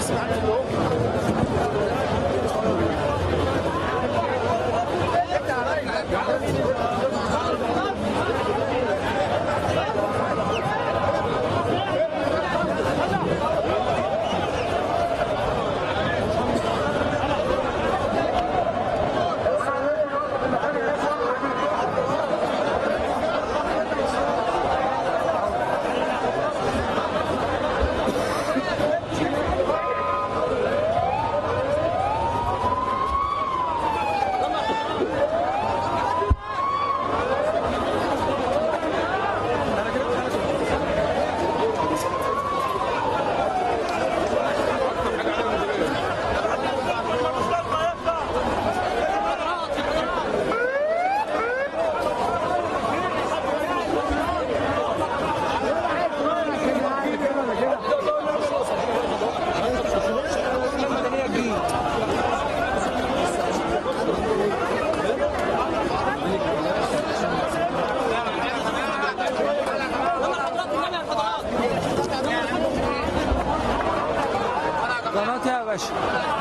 قناتي يا باشا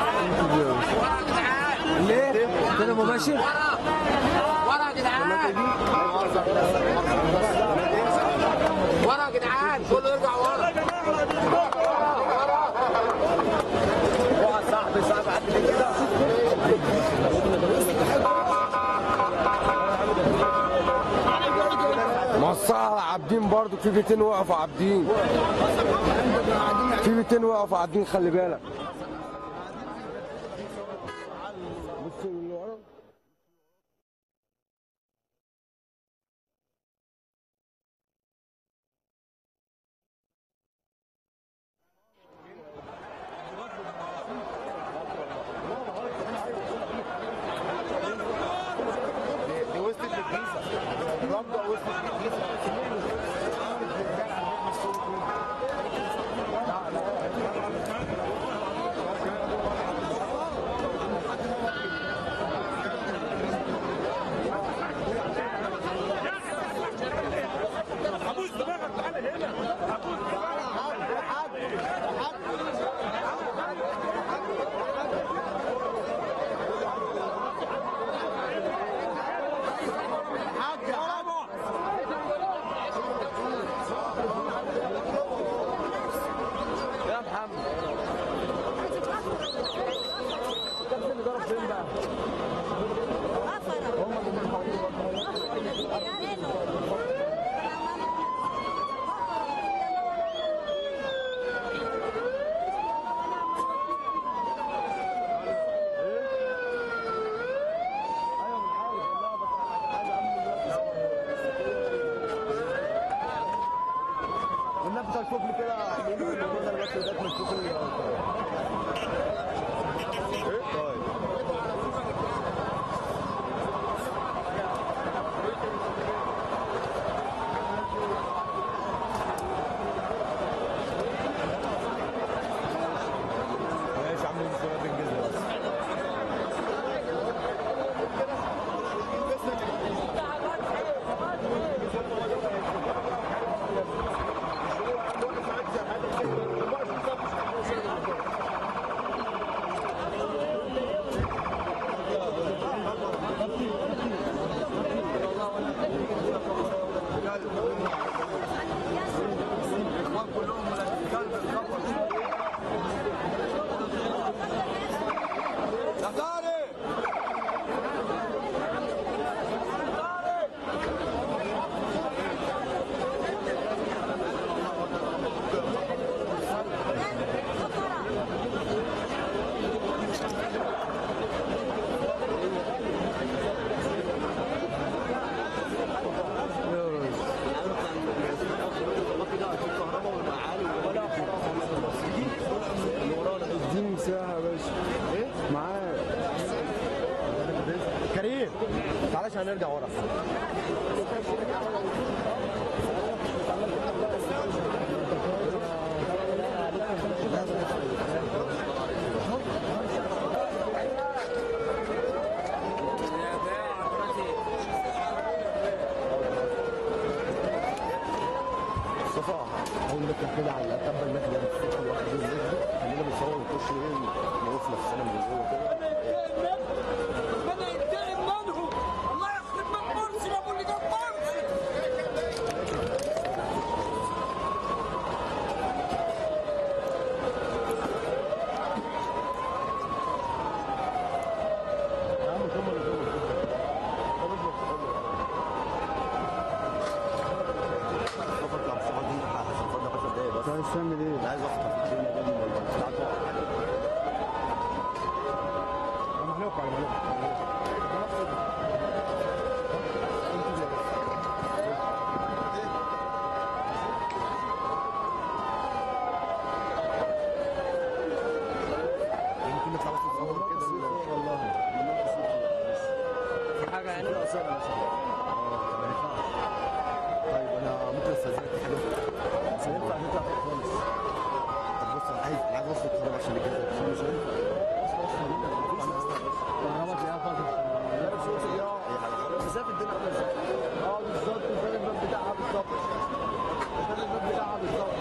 ليه؟ انا مباشر ورا يا جدعان ورا يا جدعان كله يرجع ورا موصلها عابدين برضو في بيتين وقفوا عابدين في بيتين وقفوا عابدين خلي بالك بص اللي ورا دي وصلت للجيزه الرابطه وصلت للجيزه والنبي ده الكوبل كده عاملين كده بس ده من الكوبل طيب ماشي عاملين صورة بالجزء بس اديني مساحة يا باشا ايه؟ معاك كريم تعالى عشان نرجع ورا مصطفى اول ما كده على التبه المكنه بتفك الواحد خلينا بنصور ونخش 24 نقفنا في السنه من جوه كده من ينتقم منهم الله يخرب من مرسي ابو اللي جاب مرسي يا عم كمل كمل اطلع بسرعه دي هتفضل 10 دقايق بس عايز تعمل ايه؟ انا عايز اخطف الدنيا دي من بتاعته انا هنوقع على يمكن نطلع بس نصور كده والله حاجه يعني طيب انا ممكن استاذنك في حاجه مش هينفع نطلع فوق خالص طب بص انا عايز أنا عايز اوصل الكهرباء عشان الجهاز عشان مش هينفع كهرباء تلاقيها فاضيه شايف الدنيا عامله ازاي؟ اه بالظبط ده الباب بتاعها بالظبط ده الباب بتاعها بالظبط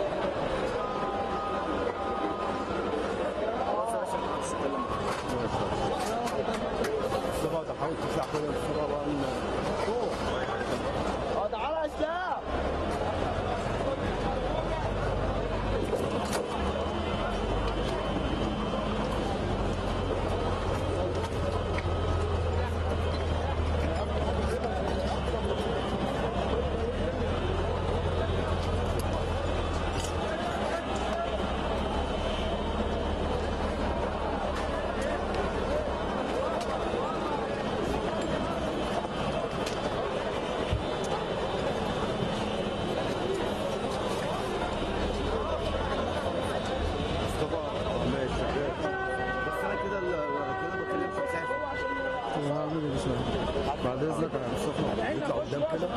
بس بقى تحاول تطلع كده بسرعه بقى فوق اه تعالى يا اسلام مصطفى ماشي شغال بس انا كده ال- كده ما بتكلمش بخاف هعمل ايه بس بعد اذنك يا مصطفى نطلع قدام كده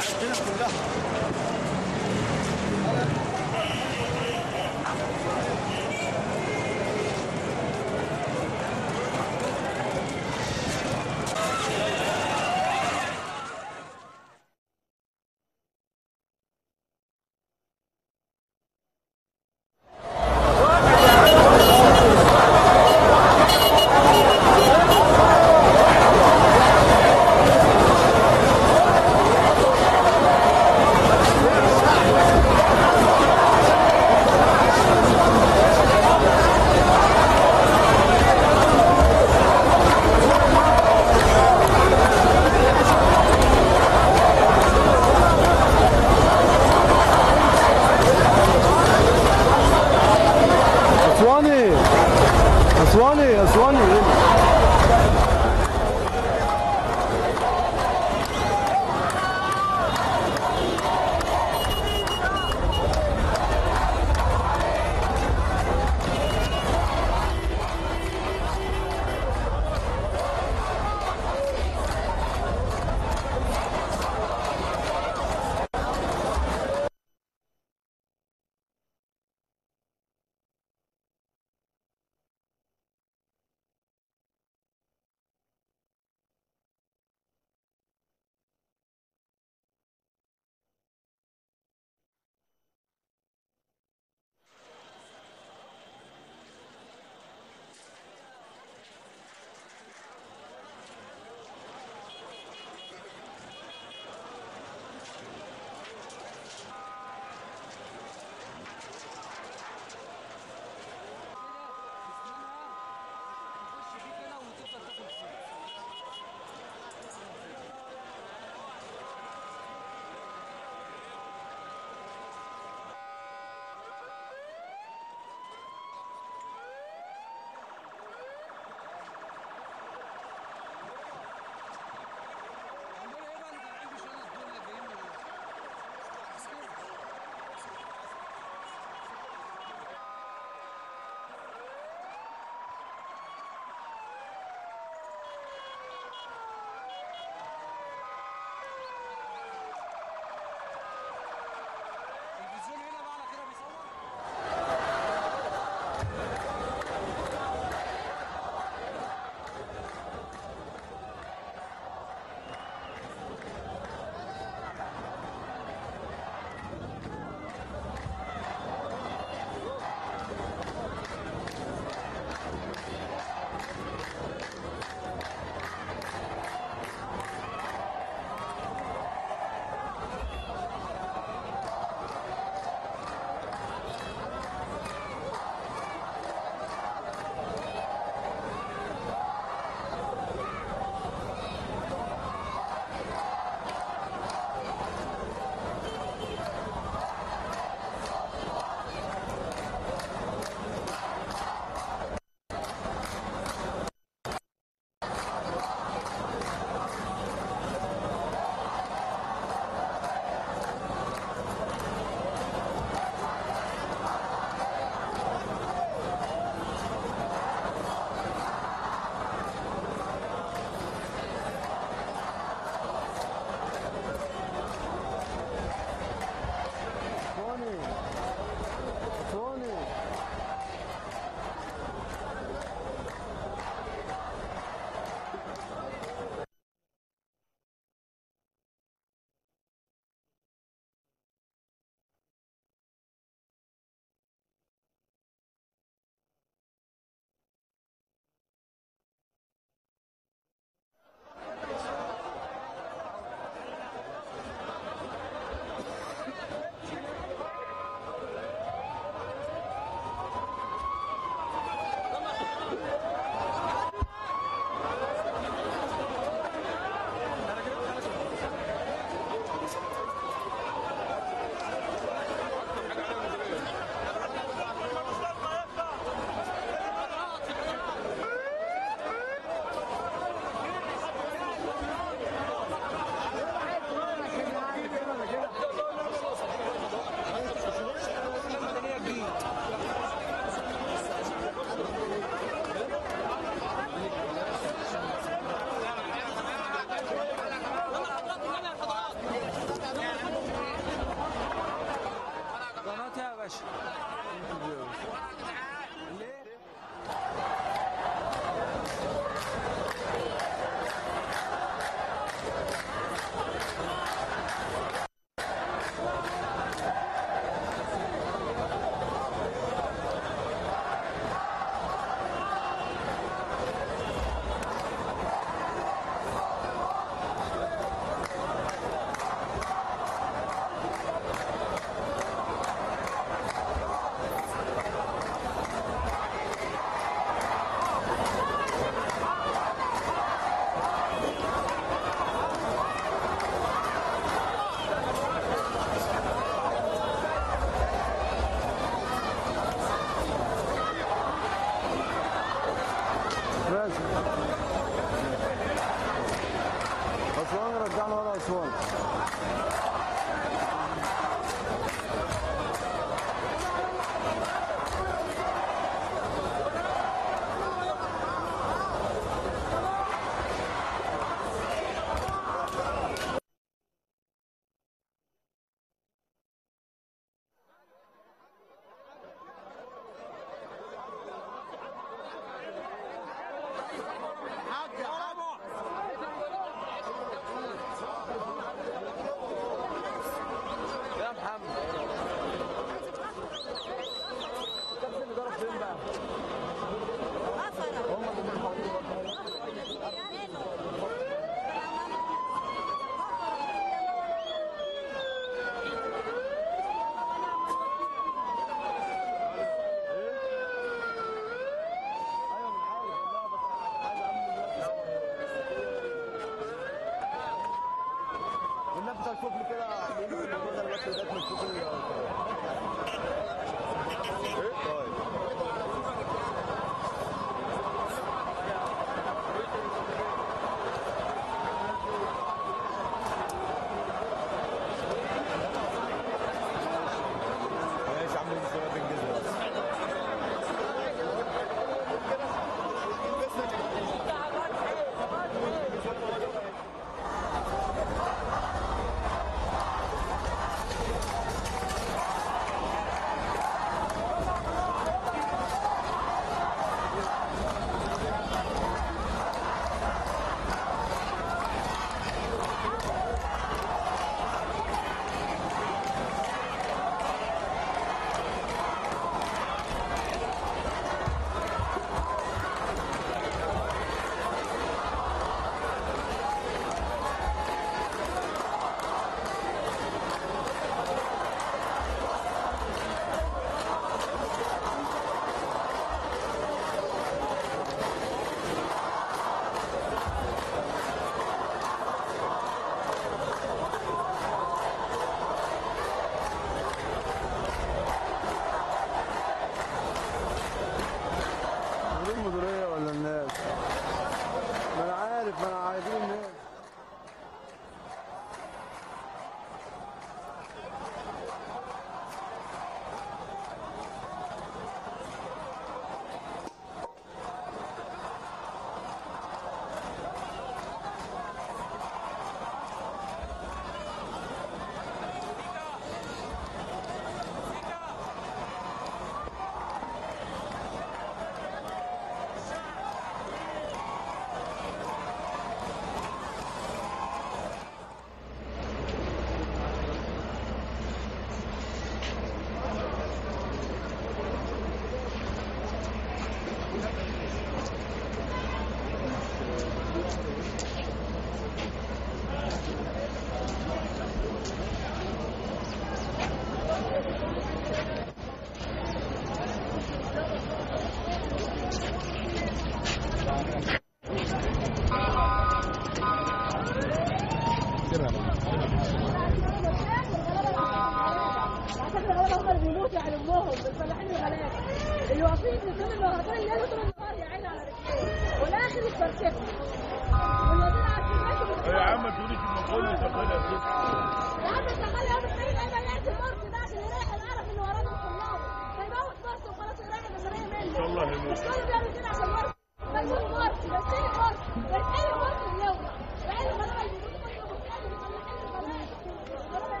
اللي بيموتوا على امهم الفلاحين الغلابه اللي واقفين قدام النهارده الليل طول النهار يا عيني على رجليهم والاخر يتفرشفوا والذين عارفين ماشي يا عم تقوليش المقولة شغالة كده يا عم انت خلي يوم الخميس ايضا ياتي مرسي ده عشان يريح القرف اللي ورانا الطلاب فيموت مرسي وخلاص ويريح البشريه منه ان شاء الله مش هيموت كله بيعمل كده عشان مرسي مجنون مرسي بس ايه مرسي بس ايه مرسي اليوم بعين الغلابه يموتوا كل يوم الفلاحين الغلابه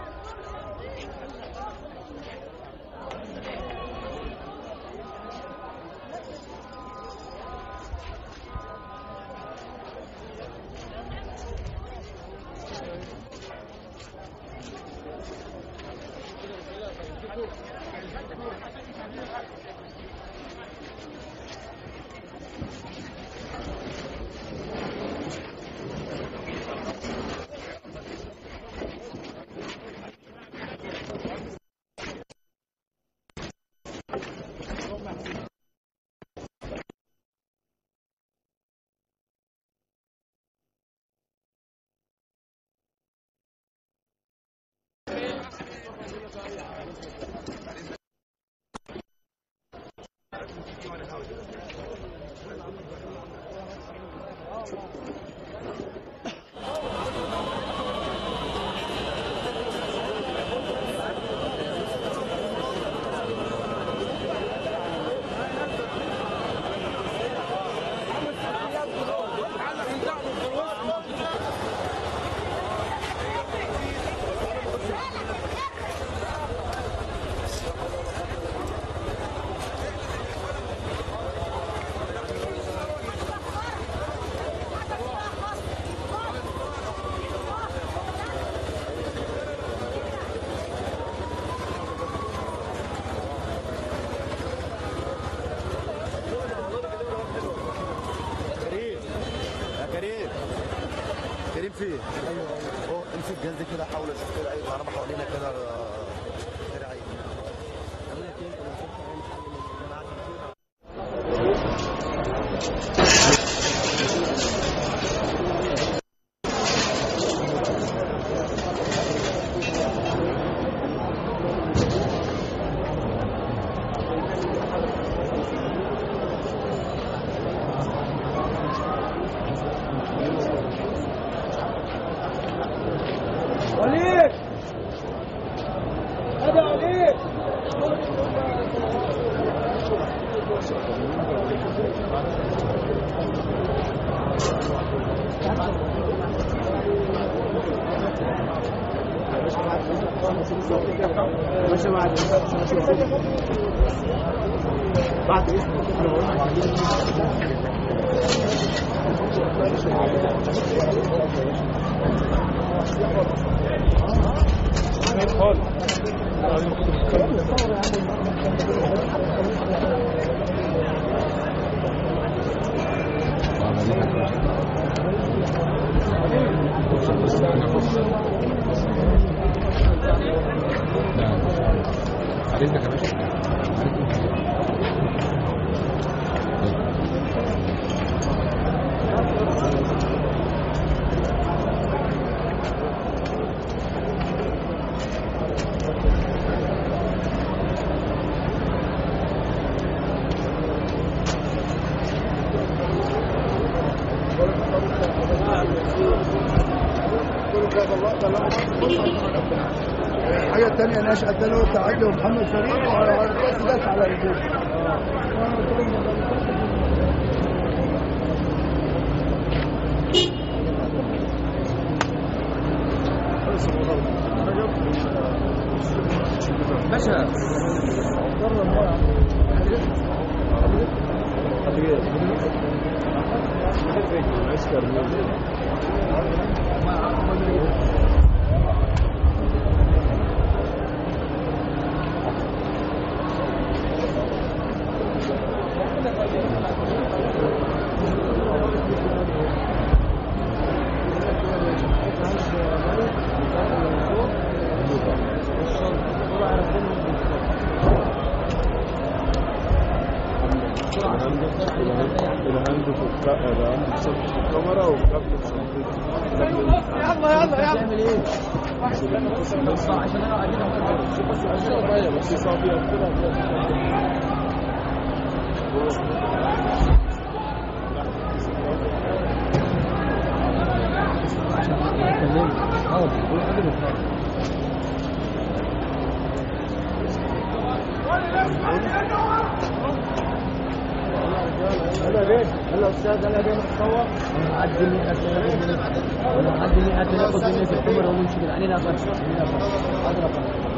كريم يا كريم كريم فين؟ ايوه ايوه امسك الجهاز ده كده حاول اشوف كده اي كهرباء حوالينا كده آه، شارع ايه وليد هذا وليد الحاجة الثانية نشأة ده اللي هو التعدي ومحمد فريد والرئيس داس على رجليه الهاند في الكاميرا وقبل يلا يلا يلا هلا بيه هلا استاذ هلا بيه متصور عدي لي عدي لي تناقض بين الكاميرا ونمشي علينا فرش علينا فرش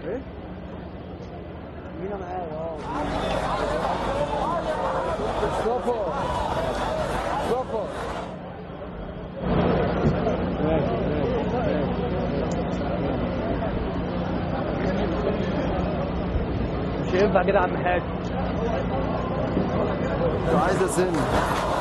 ايه؟ مين معايا اه مصطفى مصطفى مش هينفع كده يا عم حاج عايز اسن